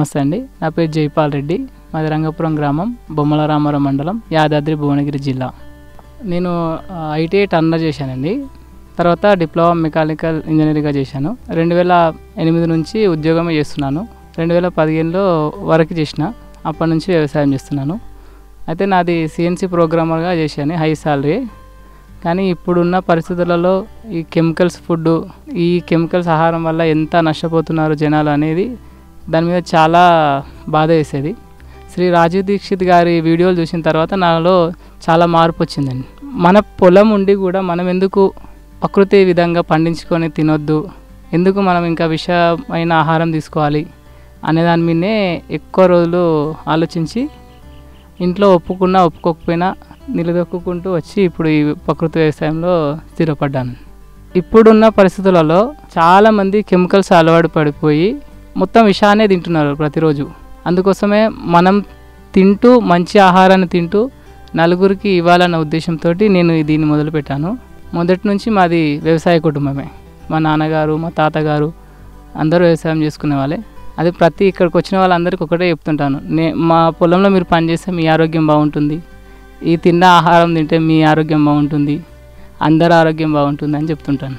నమస్తే అండి నా పేరు జైపాల్ రెడ్డి మాది రంగపురం గ్రామం బొమ్మల రామారం మండలం యాదాద్రి భువనగిరి జిల్లా నేను ఐటీఐ టర్నర్ చేశానండి తర్వాత డిప్లొమా మెకానికల్ ఇంజనీరింగ్గా చేశాను రెండు వేల ఎనిమిది నుంచి ఉద్యోగమే చేస్తున్నాను రెండు వేల పదిహేనులో వర్క్ చేసిన అప్పటి నుంచి వ్యవసాయం చేస్తున్నాను అయితే నాది సిఎన్సి ప్రోగ్రామర్గా చేశాను హై సాలరీ కానీ ఇప్పుడున్న పరిస్థితులలో ఈ కెమికల్స్ ఫుడ్ ఈ కెమికల్స్ ఆహారం వల్ల ఎంత నష్టపోతున్నారు జనాలు అనేది దాని మీద చాలా బాధ వేసేది శ్రీ రాజీవ్ దీక్షిత్ గారి వీడియోలు చూసిన తర్వాత నాలో చాలా మార్పు వచ్చిందండి మన పొలం ఉండి కూడా మనం ఎందుకు ప్రకృతి విధంగా పండించుకొని తినొద్దు ఎందుకు మనం ఇంకా విషమైన ఆహారం తీసుకోవాలి అనే దాని మీదనే ఎక్కువ రోజులు ఆలోచించి ఇంట్లో ఒప్పుకున్నా ఒప్పుకోకపోయినా నిలదొక్కుంటూ వచ్చి ఇప్పుడు ఈ ప్రకృతి వ్యవసాయంలో స్థిరపడ్డాను ఇప్పుడున్న పరిస్థితులలో చాలామంది కెమికల్స్ అలవాటు పడిపోయి మొత్తం విషాన్నే తింటున్నారు ప్రతిరోజు అందుకోసమే మనం తింటూ మంచి ఆహారాన్ని తింటూ నలుగురికి ఇవ్వాలన్న ఉద్దేశంతో నేను దీన్ని మొదలుపెట్టాను మొదటి నుంచి మాది వ్యవసాయ కుటుంబమే మా నాన్నగారు మా తాతగారు అందరూ వ్యవసాయం చేసుకునే వాళ్ళే అది ప్రతి ఇక్కడికి వచ్చిన వాళ్ళందరికీ ఒకటే చెప్తుంటాను నే మా పొలంలో మీరు పనిచేస్తే మీ ఆరోగ్యం బాగుంటుంది ఈ తిన్న ఆహారం తింటే మీ ఆరోగ్యం బాగుంటుంది అందరి ఆరోగ్యం బాగుంటుంది అని చెప్తుంటాను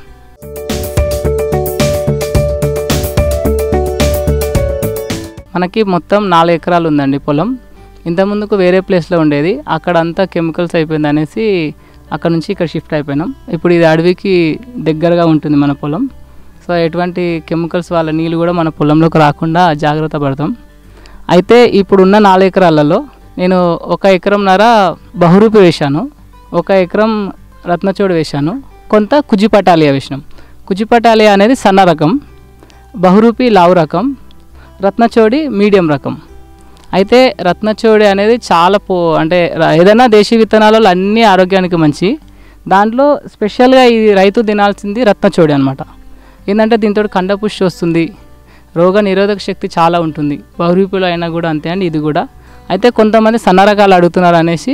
మనకి మొత్తం నాలుగు ఎకరాలు ఉందండి పొలం ఇంతకుముందుకు వేరే ప్లేస్లో ఉండేది అక్కడ అంతా కెమికల్స్ అయిపోయింది అనేసి అక్కడ నుంచి ఇక్కడ షిఫ్ట్ అయిపోయినాం ఇప్పుడు ఇది అడవికి దగ్గరగా ఉంటుంది మన పొలం సో ఎటువంటి కెమికల్స్ వాళ్ళ నీళ్ళు కూడా మన పొలంలోకి రాకుండా జాగ్రత్త పడతాం అయితే ఇప్పుడున్న నాలుగు ఎకరాలలో నేను ఒక ఎకరంన్నర బహురూపి వేశాను ఒక ఎకరం రత్నచోడు వేశాను కొంత కుజిపటాలియా వేసినాం కుజిపటాలియా అనేది సన్న రకం బహురూపి లావు రకం రత్నచోడి మీడియం రకం అయితే రత్నచోడి అనేది చాలా పో అంటే ర- ఏదైనా దేశీ విత్తనాలలో అన్ని ఆరోగ్యానికి మంచి దాంట్లో స్పెషల్గా ఈ రైతు తినాల్సింది రత్నచోడి అనమాట ఏంటంటే దీంతో కండపుష్టి వస్తుంది రోగ నిరోధక శక్తి చాలా ఉంటుంది బహురూపులో అయినా కూడా అంతే అండి ఇది కూడా అయితే కొంతమంది సన్న రకాలు అడుగుతున్నారు అనేసి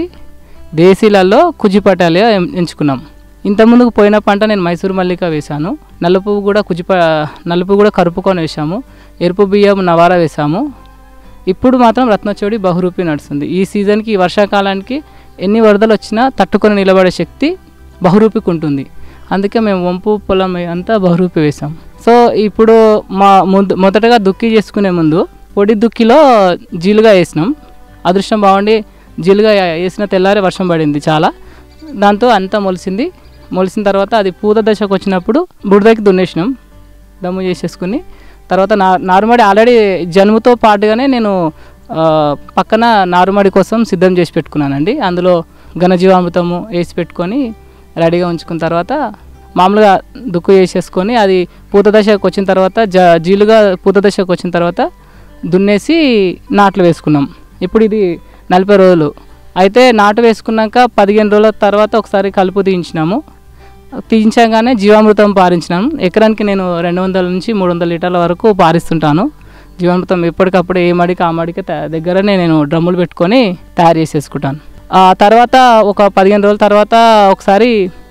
దేశీలలో కుజిపటాలియా ఎం- ఎంచుకున్నాం ఇంతకుముందుకు పోయిన పంట నేను మైసూరు మల్లిక వేశాను నలుపు కూడా కుజిప నలుపు కూడా కరుపుకొని వేసాము ఎరుపు బియ్యం నవారా వేసాము ఇప్పుడు మాత్రం రత్నచోడి బహురూపి నడుస్తుంది ఈ సీజన్కి ఈ వర్షాకాలానికి ఎన్ని వరదలు వచ్చినా తట్టుకొని నిలబడే శక్తి బహురూపికి ఉంటుంది అందుకే మేము వంపు పొలం అంతా బహురూపి వేసాం సో ఇప్పుడు మా ముందు మొదటగా దుక్కి చేసుకునే ముందు పొడి దుక్కిలో జీలుగా వేసినాం అదృష్టం బాగుండి జీలుగా వేసిన తెల్లారే వర్షం పడింది చాలా దాంతో అంతా మొలిసింది మొలిసిన తర్వాత అది పూత దశకు వచ్చినప్పుడు బురదకి దున్నేసినాం దమ్ము చేసేసుకుని తర్వాత నా నారుమడి ఆల్రెడీ జనుముతో పాటుగానే నేను ఆ, పక్కన నారుమడి కోసం సిద్ధం చేసి పెట్టుకున్నానండి అందులో ఘనజీవామృతము వేసి పెట్టుకొని రెడీగా ఉంచుకున్న తర్వాత మామూలుగా దుక్కు వేసేసుకొని అది పూత దశకు వచ్చిన తర్వాత జ జీలుగా పూత దశకు వచ్చిన తర్వాత దున్నేసి నాట్లు వేసుకున్నాం ఇప్పుడు ఇది నలభై రోజులు అయితే నాటు వేసుకున్నాక పదిహేను రోజుల తర్వాత ఒకసారి కలుపు తీయించినాము తీయించగానే జీవామృతం పారించినాను ఎకరానికి నేను రెండు వందల నుంచి మూడు వందల లీటర్ల వరకు పారిస్తుంటాను జీవామృతం ఎప్పటికప్పుడు ఏ మడికి ఆ మడికి త- దగ్గరనే నేను డ్రమ్ములు పెట్టుకొని తయారు చేసేసుకుంటాను ఆ తర్వాత ఒక పదిహేను రోజుల తర్వాత ఒకసారి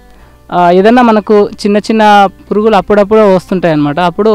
ఆ, ఏదన్నా మనకు చిన్న చిన్న పురుగులు అప్పుడప్పుడు వస్తుంటాయి అన్నమాట అప్పుడు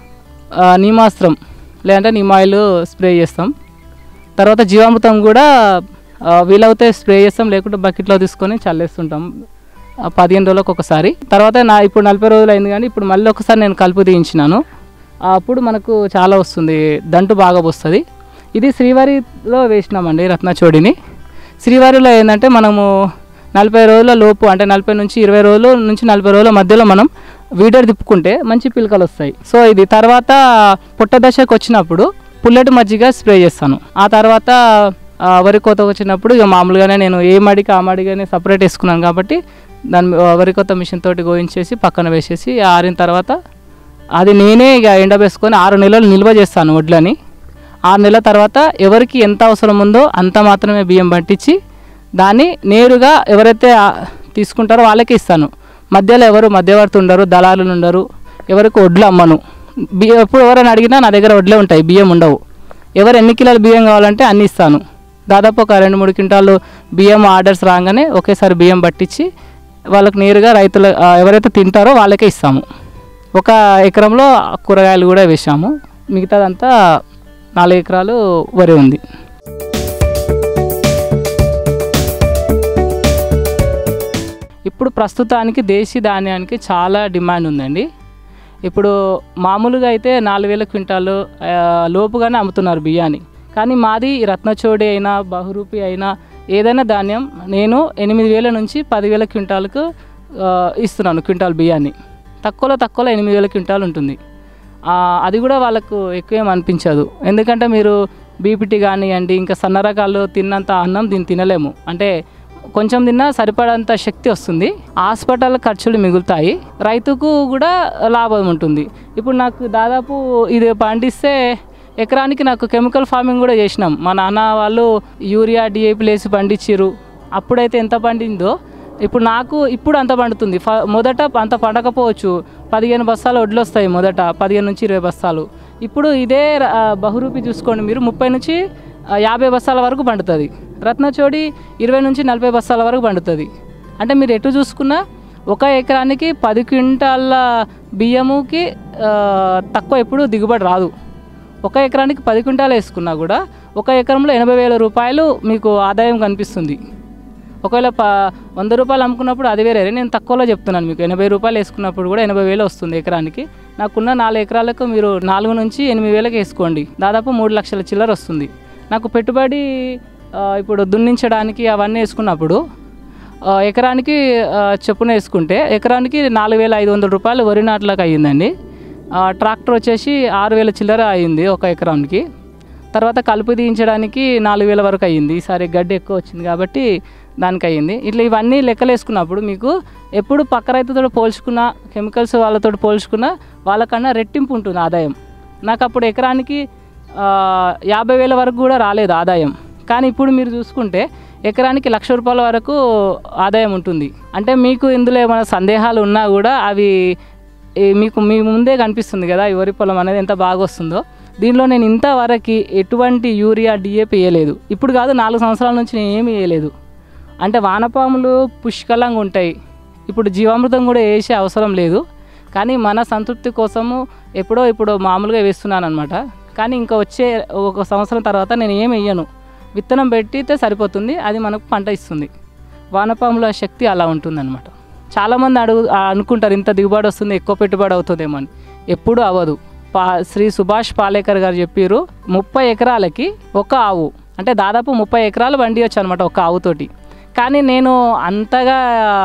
ఆ, నీమాస్త్రం లేదంటే నీమాయిల్ స్ప్రే చేస్తాం తర్వాత జీవామృతం కూడా ఆ, వీలవుతే స్ప్రే చేస్తాం లేకుంటే బకెట్లో తీసుకొని చల్లేస్తుంటాం ఆ, పదిహేను రోజులకు ఒకసారి తర్వాత నా ఇప్పుడు నలభై రోజులు అయింది కానీ ఇప్పుడు మళ్ళీ ఒకసారి నేను కలుపు తీయించినాను ఆ, అప్పుడు మనకు చాలా వస్తుంది దంటు బాగా వస్తుంది ఇది శ్రీవారిలో వేసినామండి రత్నచోడిని శ్రీవారిలో ఏంటంటే మనము నలభై రోజుల లోపు అంటే నలభై నుంచి ఇరవై రోజులు నుంచి నలభై రోజుల మధ్యలో మనం వీడర్ తిప్పుకుంటే మంచి పిలకలు వస్తాయి సో ఇది తర్వాత పుట్ట దశకు వచ్చినప్పుడు పుల్లటి మజ్జిగ స్ప్రే చేస్తాను ఆ తర్వాత ఆ, వరి కోత వచ్చినప్పుడు ఇక మామూలుగానే నేను ఏ మడికి ఆ మడిగానే సపరేట్ వేసుకున్నాను కాబట్టి దాని ఆ, వరి కోత మిషన్ తోటి గోయించేసి పక్కన వేసేసి ఆరిన తర్వాత అది నేనే ఇక ఎండబేసుకొని ఆరు నెలలు నిల్వ చేస్తాను వడ్లని ఆరు నెలల తర్వాత ఎవరికి ఎంత అవసరం ఉందో అంత మాత్రమే బియ్యం పట్టించి దాన్ని నేరుగా ఎవరైతే ఆ, తీసుకుంటారో వాళ్ళకి ఇస్తాను మధ్యలో ఎవరు మధ్యవర్తి ఉండరు దళారులు ఉండరు ఎవరికి వడ్లు అమ్మను బియ్యం ఎప్పుడు ఎవరైనా అడిగినా నా దగ్గర వడ్లే ఉంటాయి బియ్యం ఉండవు ఎవరు ఎన్ని కిలోల బియ్యం కావాలంటే అన్ని ఇస్తాను దాదాపు ఒక రెండు మూడు క్వింటాలు బియ్యం ఆర్డర్స్ రాగానే ఒకేసారి బియ్యం పట్టించి వాళ్ళకి నేరుగా రైతులు ఆ, ఎవరైతే తింటారో వాళ్ళకే ఇస్తాము ఒక ఎకరంలో కూరగాయలు కూడా వేసాము మిగతాదంతా నాలుగు ఎకరాలు వరి ఉంది ఇప్పుడు ప్రస్తుతానికి దేశీ ధాన్యానికి చాలా డిమాండ్ ఉందండి ఇప్పుడు మామూలుగా అయితే నాలుగు వేల క్వింటాలు ఆ, లోపుగానే అమ్ముతున్నారు బియ్యాన్ని కానీ మాది రత్నచోడి అయినా బహురూపి అయినా ఏదైనా ధాన్యం నేను ఎనిమిది వేల నుంచి పదివేల క్వింటాలకు ఆ, ఇస్తున్నాను క్వింటాల్ బియ్యాన్ని తక్కువలో తక్కువలో ఎనిమిది వేల క్వింటాల్ ఉంటుంది ఆ, అది కూడా వాళ్ళకు ఎక్కువేం అనిపించదు ఎందుకంటే మీరు బీపీటీ కానివ్వండి ఇంకా సన్న రకాలు తిన్నంత అన్నం దీన్ని తినలేము అంటే కొంచెం తిన్నా సరిపడంత శక్తి వస్తుంది హాస్పిటల్ ఖర్చులు మిగులుతాయి రైతుకు కూడా లాభం ఉంటుంది ఇప్పుడు నాకు దాదాపు ఇది పండిస్తే ఎకరానికి నాకు కెమికల్ ఫార్మింగ్ కూడా చేసినాం మా నాన్న వాళ్ళు యూరియా డిఏపి లేసి పండించారు అప్పుడైతే ఎంత పండిందో ఇప్పుడు నాకు ఇప్పుడు అంత పండుతుంది ఫ మొదట అంత పండకపోవచ్చు పదిహేను బస్తాలు వడ్లు వస్తాయి మొదట పదిహేను నుంచి ఇరవై బస్తాలు ఇప్పుడు ఇదే ఆ, బహురూపి చూసుకోండి మీరు ముప్పై నుంచి ఆ, యాభై బస్తాల వరకు పండుతుంది రత్నచోడి ఇరవై నుంచి నలభై బస్తాల వరకు పండుతుంది అంటే మీరు ఎటు చూసుకున్నా ఒక ఎకరానికి పది క్వింటాల బియ్యముకి ఆ, తక్కువ ఎప్పుడు దిగుబడి రాదు ఒక ఎకరానికి పది క్వింటాలు వేసుకున్నా కూడా ఒక ఎకరంలో ఎనభై వేల రూపాయలు మీకు ఆదాయం కనిపిస్తుంది ఒకవేళ ప వంద రూపాయలు అమ్ముకున్నప్పుడు అది వేరే నేను తక్కువలో చెప్తున్నాను మీకు ఎనభై రూపాయలు వేసుకున్నప్పుడు కూడా ఎనభై వేలు వస్తుంది ఎకరానికి నాకున్న నాలుగు ఎకరాలకు మీరు నాలుగు నుంచి ఎనిమిది వేలకు వేసుకోండి దాదాపు మూడు లక్షల చిల్లర వస్తుంది నాకు పెట్టుబడి ఆ, ఇప్పుడు దున్నించడానికి అవన్నీ వేసుకున్నప్పుడు ఆ, ఎకరానికి ఆ, చొప్పున వేసుకుంటే ఎకరానికి నాలుగు వేల ఐదు వందల రూపాయలు వరి నాట్లకు అయ్యిందండి ఆ, ట్రాక్టర్ వచ్చేసి ఆరు వేల చిల్లర అయ్యింది ఒక ఎకరానికి తర్వాత కలుపు తీయించడానికి నాలుగు వేల వరకు అయ్యింది ఈసారి గడ్డి ఎక్కువ వచ్చింది కాబట్టి దానికి అయ్యింది ఇట్లా ఇవన్నీ లెక్కలు వేసుకున్నప్పుడు మీకు ఎప్పుడు పక్క రైతుతో పోల్చుకున్న కెమికల్స్ వాళ్ళతో పోల్చుకున్న వాళ్ళకన్నా రెట్టింపు ఉంటుంది ఆదాయం నాకు అప్పుడు ఎకరానికి ఆ, యాభై వేల వరకు కూడా రాలేదు ఆదాయం కానీ ఇప్పుడు మీరు చూసుకుంటే ఎకరానికి లక్ష రూపాయల వరకు ఆదాయం ఉంటుంది అంటే మీకు ఇందులో ఏమైనా సందేహాలు ఉన్నా కూడా అవి ఈ మీకు మీ ముందే కనిపిస్తుంది కదా ఈ వరి పొలం అనేది ఎంత బాగా వస్తుందో దీనిలో నేను ఇంతవరకు ఎటువంటి యూరియా డిఏపి వేయలేదు ఇప్పుడు కాదు నాలుగు సంవత్సరాల నుంచి నేను ఏమీ వేయలేదు అంటే వానపాములు పుష్కలంగా ఉంటాయి ఇప్పుడు జీవామృతం కూడా వేసే అవసరం లేదు కానీ మన సంతృప్తి కోసము ఎప్పుడో ఇప్పుడు మామూలుగా వేస్తున్నాను అనమాట కానీ ఇంకా వచ్చే ఒక సంవత్సరం తర్వాత నేను ఏం వేయను విత్తనం పెట్టితే సరిపోతుంది అది మనకు పంట ఇస్తుంది వానపాముల శక్తి అలా ఉంటుందన్నమాట చాలామంది అడుగు ఆ అనుకుంటారు ఇంత దిగుబడి వస్తుంది ఎక్కువ పెట్టుబడి అవుతుందేమో అని ఎప్పుడు అవ్వదు పా శ్రీ సుభాష్ పాలేకర్ గారు చెప్పారు ముప్పై ఎకరాలకి ఒక ఆవు అంటే దాదాపు ముప్పై ఎకరాలు వండియొచ్చు అనమాట ఒక ఆవుతోటి కానీ నేను అంతగా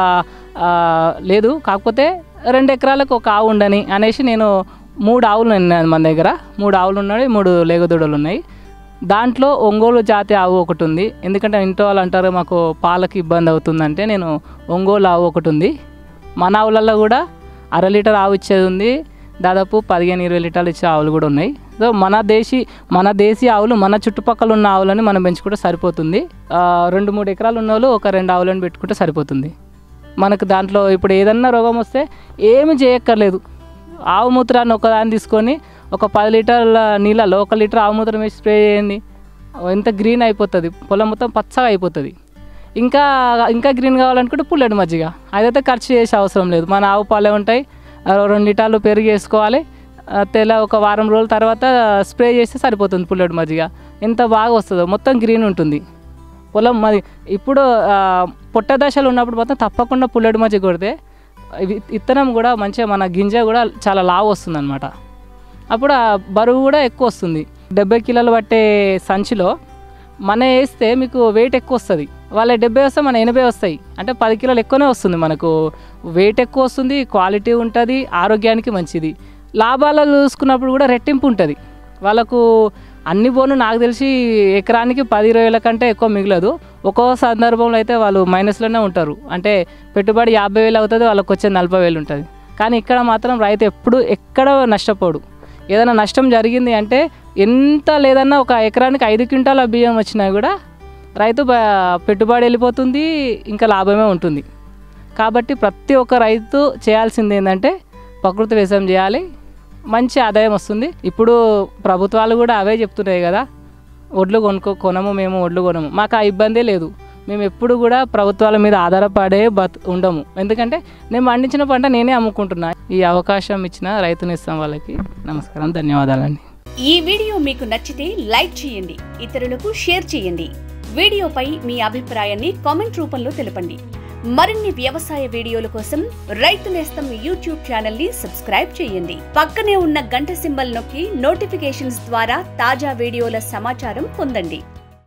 ఆ, లేదు కాకపోతే రెండు ఎకరాలకు ఒక ఆవు ఉండని అనేసి నేను మూడు ఆవులు ఉన్నాయి మన దగ్గర మూడు ఆవులు ఉన్నాయి మూడు లేగదూడలు ఉన్నాయి దాంట్లో ఒంగోలు జాతి ఆవు ఒకటి ఉంది ఎందుకంటే ఇంట్లో వాళ్ళు అంటారు మాకు పాలకి ఇబ్బంది అవుతుందంటే నేను ఒంగోలు ఆవు ఒకటి ఉంది మన ఆవులలో కూడా అర లీటర్ ఆవు ఇచ్చేది ఉంది దాదాపు పదిహేను ఇరవై లీటర్లు ఇచ్చే ఆవులు కూడా ఉన్నాయి సో మన దేశీ మన దేశీ ఆవులు మన చుట్టుపక్కల ఉన్న ఆవులని మనం పెంచుకుంటే సరిపోతుంది ఆ, రెండు మూడు ఎకరాలు ఉన్న వాళ్ళు ఒక రెండు ఆవులను పెట్టుకుంటే సరిపోతుంది మనకు దాంట్లో ఇప్పుడు ఏదన్నా రోగం వస్తే ఏమి చేయక్కర్లేదు ఆవు మూత్రాన్ని ఒకదాన్ని తీసుకొని ఒక పది లీటర్ల నీళ్ళలో ఒక లీటర్ ఆవు మూత్రం వేసి స్ప్రే చేయండి ఎంత గ్రీన్ అయిపోతుంది పొలం మొత్తం పచ్చగా అయిపోతుంది ఇంకా ఇంకా గ్రీన్ కావాలనుకుంటే పుల్లటి మజ్జిగ అదైతే ఖర్చు చేసే అవసరం లేదు మన ఆవు పాలే ఉంటాయి ఆ రెండు లీటర్లు పెరుగు వేసుకోవాలి ఆ తెల్ల ఒక వారం రోజుల తర్వాత స్ప్రే చేస్తే సరిపోతుంది పుల్లటి మజ్జిగ ఎంత బాగా వస్తుందో మొత్తం గ్రీన్ ఉంటుంది పొలం మరి ఇప్పుడు ఆ, పొట్ట దశలు ఉన్నప్పుడు మొత్తం తప్పకుండా పుల్లటి మజ్జిగ కొడితే ఇవి- విత్తనం కూడా మంచిగా మన గింజ కూడా చాలా లావు వస్తుంది అనమాట అప్పుడు ఆ బరువు కూడా ఎక్కువ వస్తుంది డెబ్బై కిలోలు పట్టే సంచిలో మన వేస్తే మీకు వెయిట్ ఎక్కువ వస్తుంది వాళ్ళ డెబ్బై వస్తే మన ఎనభై వస్తాయి అంటే పది కిలోలు ఎక్కువనే వస్తుంది మనకు వెయిట్ ఎక్కువ వస్తుంది క్వాలిటీ ఉంటుంది ఆరోగ్యానికి మంచిది లాభాలు చూసుకున్నప్పుడు కూడా రెట్టింపు ఉంటుంది వాళ్ళకు అన్ని పోను నాకు తెలిసి ఎకరానికి పది ఇరవై వేల కంటే ఎక్కువ మిగలదు ఒక్కో సందర్భంలో అయితే వాళ్ళు మైనస్లోనే ఉంటారు అంటే పెట్టుబడి యాభై వేలు అవుతుంది వాళ్ళకి వచ్చే నలభై వేలు ఉంటుంది కానీ ఇక్కడ మాత్రం రైతు ఎప్పుడు ఎక్కడ నష్టపోడు ఏదైనా నష్టం జరిగింది అంటే ఎంత లేదన్నా ఒక ఎకరానికి ఐదు క్వింటాల బియ్యం వచ్చినా కూడా రైతు బ- పెట్టుబడి వెళ్ళిపోతుంది ఇంకా లాభమే ఉంటుంది కాబట్టి ప్రతి ఒక్క రైతు చేయాల్సింది ఏంటంటే ప్రకృతి వ్యవసాయం చేయాలి మంచి ఆదాయం వస్తుంది ఇప్పుడు ప్రభుత్వాలు కూడా అవే చెప్తున్నాయి కదా ఒడ్లు కొనుక్కో కొనము మేము ఒడ్లు కొనము మాకు ఆ ఇబ్బందే లేదు మేము ఎప్పుడు కూడా ప్రభుత్వాల మీద ఆధారపడే బత్ ఉండము ఎందుకంటే నేను పండించిన పంట నేనే అమ్ముకుంటున్నా ఈ అవకాశం ఇచ్చిన రైతునిస్తాం వాళ్ళకి నమస్కారం ధన్యవాదాలండి ఈ వీడియో మీకు నచ్చితే లైక్ చేయండి ఇతరులకు షేర్ చేయండి వీడియోపై మీ అభిప్రాయాన్ని కామెంట్ రూపంలో తెలపండి మరిన్ని వ్యవసాయ వీడియోల కోసం రైతు నేస్తం యూట్యూబ్ ఛానల్ ని సబ్స్క్రైబ్ చేయండి పక్కనే ఉన్న గంట సింబల్ నొక్కి నోటిఫికేషన్స్ ద్వారా తాజా వీడియోల సమాచారం పొందండి